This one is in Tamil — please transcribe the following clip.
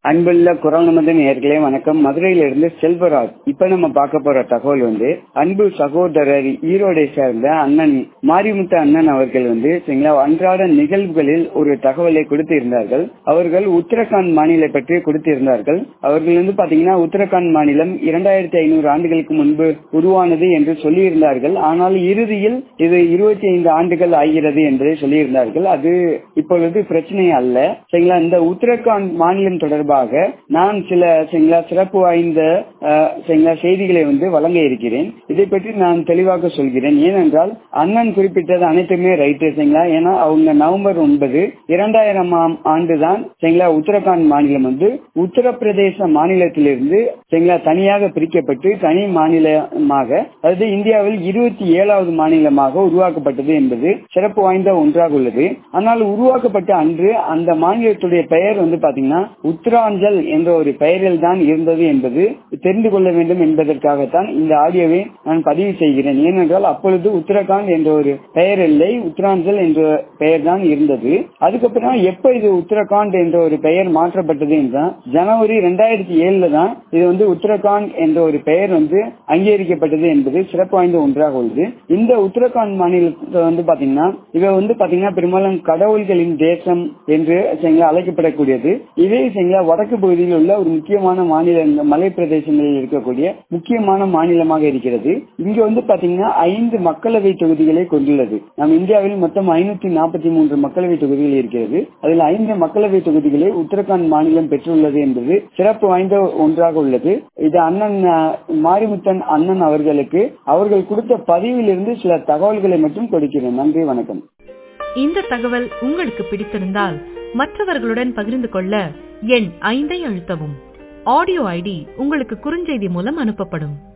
அன்புள்ள குரல் நமது நேர்களே வணக்கம் மதுரையிலிருந்து செல்வராஜ் இப்ப நம்ம பார்க்க போற தகவல் வந்து அன்பு சகோதரர் ஈரோடை சேர்ந்த அண்ணன் மாரிமுத்து அண்ணன் அவர்கள் வந்து சரிங்களா அன்றாட நிகழ்வுகளில் ஒரு தகவலை கொடுத்திருந்தார்கள் அவர்கள் உத்தரகாண்ட் மாநில பற்றி கொடுத்திருந்தார்கள் அவர்கள் வந்து பாத்தீங்கன்னா உத்தரகாண்ட் மாநிலம் இரண்டாயிரத்தி ஐநூறு ஆண்டுகளுக்கு முன்பு உருவானது என்று சொல்லியிருந்தார்கள் ஆனால் இறுதியில் இது இருபத்தி ஐந்து ஆண்டுகள் ஆகிறது என்று சொல்லியிருந்தார்கள் அது இப்பொழுது பிரச்சனை அல்ல சரிங்களா இந்த உத்தரகாண்ட் மாநிலம் தொடர்பாக நான் சில சரிங்களா சிறப்பு வாய்ந்த சரிங்களா செய்திகளை வந்து வழங்க இருக்கிறேன் இதை பற்றி நான் தெளிவாக சொல்கிறேன் ஏனென்றால் அண்ணன் குறிப்பிட்டது அனைத்துமே ரைட்டு சரிங்களா ஏன்னா அவங்க நவம்பர் ஒன்பது இரண்டாயிரம் ஆண்டு தான் சரிங்களா உத்தரகாண்ட் மாநிலம் வந்து உத்தரப்பிரதேச மாநிலத்திலிருந்து சரிங்களா தனியாக பிரிக்கப்பட்டு தனி மாநிலமாக அதாவது இந்தியாவில் இருபத்தி ஏழாவது மாநிலமாக உருவாக்கப்பட்டது என்பது சிறப்பு வாய்ந்த ஒன்றாக உள்ளது ஆனால் உருவாக்கப்பட்ட அன்று அந்த மாநிலத்துடைய பெயர் வந்து பாத்தீங்கன்னா உத்தராஞ்சல் என்ற ஒரு பெயரில் தான் இருந்தது என்பது தெரிந்து கொள்ள வேண்டும் என்பதற்காகத்தான் இந்த ஆடியோவை நான் பதிவு செய்கிறேன் ஏனென்றால் அப்பொழுது உத்தரகாண்ட் என்ற ஒரு பெயர் இல்லை உத்தராஞ்சல் என்ற பெயர் தான் இருந்தது அதுக்கப்புறம் எப்ப இது உத்தரகாண்ட் என்ற ஒரு பெயர் மாற்றப்பட்டது என்றால் ஜனவரி இரண்டாயிரத்தி ஏழுல தான் இது வந்து உத்தரகாண்ட் என்ற ஒரு பெயர் வந்து அங்கீகரிக்கப்பட்டது என்பது சிறப்பு வாய்ந்த ஒன்றாக உள்ளது இந்த உத்தரகாண்ட் மாநிலத்தை வந்து பாத்தீங்கன்னா இவை வந்து பாத்தீங்கன்னா பெரும்பாலும் கடவுள்களின் தேசம் என்று அழைக்கப்படக்கூடியது இதே சரிங்களா வடக்கு பகுதியில் உள்ள ஒரு முக்கியமான மாநில மலை பிரதேசங்களில் இருக்கக்கூடிய முக்கியமான மாநிலமாக இருக்கிறது இங்க வந்து பாத்தீங்கன்னா ஐந்து மக்களவை தொகுதிகளை கொண்டுள்ளது நம் இந்தியாவில் மொத்தம் ஐநூத்தி நாற்பத்தி மூன்று மக்களவை தொகுதிகள் இருக்கிறது அதில் ஐந்து மக்களவை தொகுதிகளை உத்தரகாண்ட் மாநிலம் பெற்றுள்ளது என்பது சிறப்பு வாய்ந்த ஒன்றாக உள்ளது இது அண்ணன் மாரிமுத்தன் அண்ணன் அவர்களுக்கு அவர்கள் கொடுத்த பதிவில் இருந்து சில தகவல்களை மட்டும் கொடுக்கிறேன் நன்றி வணக்கம் இந்த தகவல் உங்களுக்கு பிடித்திருந்தால் மற்றவர்களுடன் பகிர்ந்து கொள்ள எண் ஐந்தை அழுத்தவும் ஆடியோ ஐடி உங்களுக்கு குறுஞ்செய்தி மூலம் அனுப்பப்படும்